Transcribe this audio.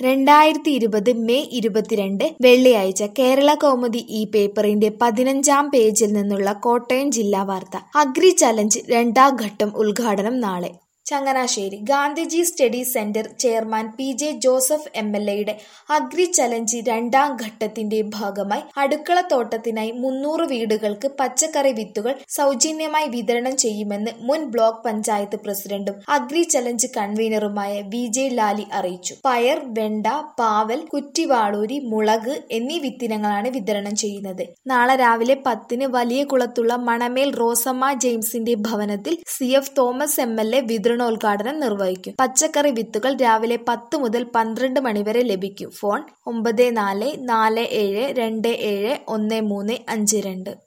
രണ്ടായിരത്തി ഇരുപത് മെയ് ഇരുപത്തിരണ്ട് വെള്ളിയാഴ്ച കേരള കൗമുദി ഈ പേപ്പറിന്റെ പതിനഞ്ചാം പേജിൽ നിന്നുള്ള കോട്ടയം ജില്ലാ വാർത്ത അഗ്രി ചലഞ്ച് രണ്ടാം ഘട്ടം ഉദ്ഘാടനം നാളെ Changanassery Gandhiji study centre chairman P J Joseph M L എയുടെ അഗ്രി ചലഞ്ച് രണ്ടാം ഘട്ടത്തിന്റെ ഭാഗമായി അടുക്കളത്തോട്ടത്തിനായി മുന്നൂറ് വീടുകൾക്ക് പച്ചക്കറി വിത്തുകൾ സൗജന്യമായി വിതരണം ചെയ്യുമെന്ന് മുൻ ബ്ലോക്ക് പഞ്ചായത്ത് പ്രസിഡന്റും അഗ്രി ചലഞ്ച് കൺവീനറുമായ വി ജെ ലാലി അറിയിച്ചു പയർ വെണ്ട പാവൽ കുറ്റിവാളൂരി മുളക് എന്നീ വിത്തിനങ്ങളാണ് വിതരണം ചെയ്യുന്നത് നാളെ രാവിലെ പത്തിന് വലിയ കുളത്തുള്ള മണമേൽ റോസമ്മ ജെയിംസിന്റെ ഭവനത്തിൽ C F Thomas M L A വിതരണോദ്ഘാടനം നിർവഹിക്കും പച്ചക്കറി വിത്തുകൾ രാവിലെ പത്ത് മുതൽ പന്ത്രണ്ട് മണിവരെ ലഭിക്കും ഫോൺ ഒമ്പത് നാല് നാല് ഏഴ് രണ്ട് ഏഴ് ഒന്ന് മൂന്ന് അഞ്ച് രണ്ട്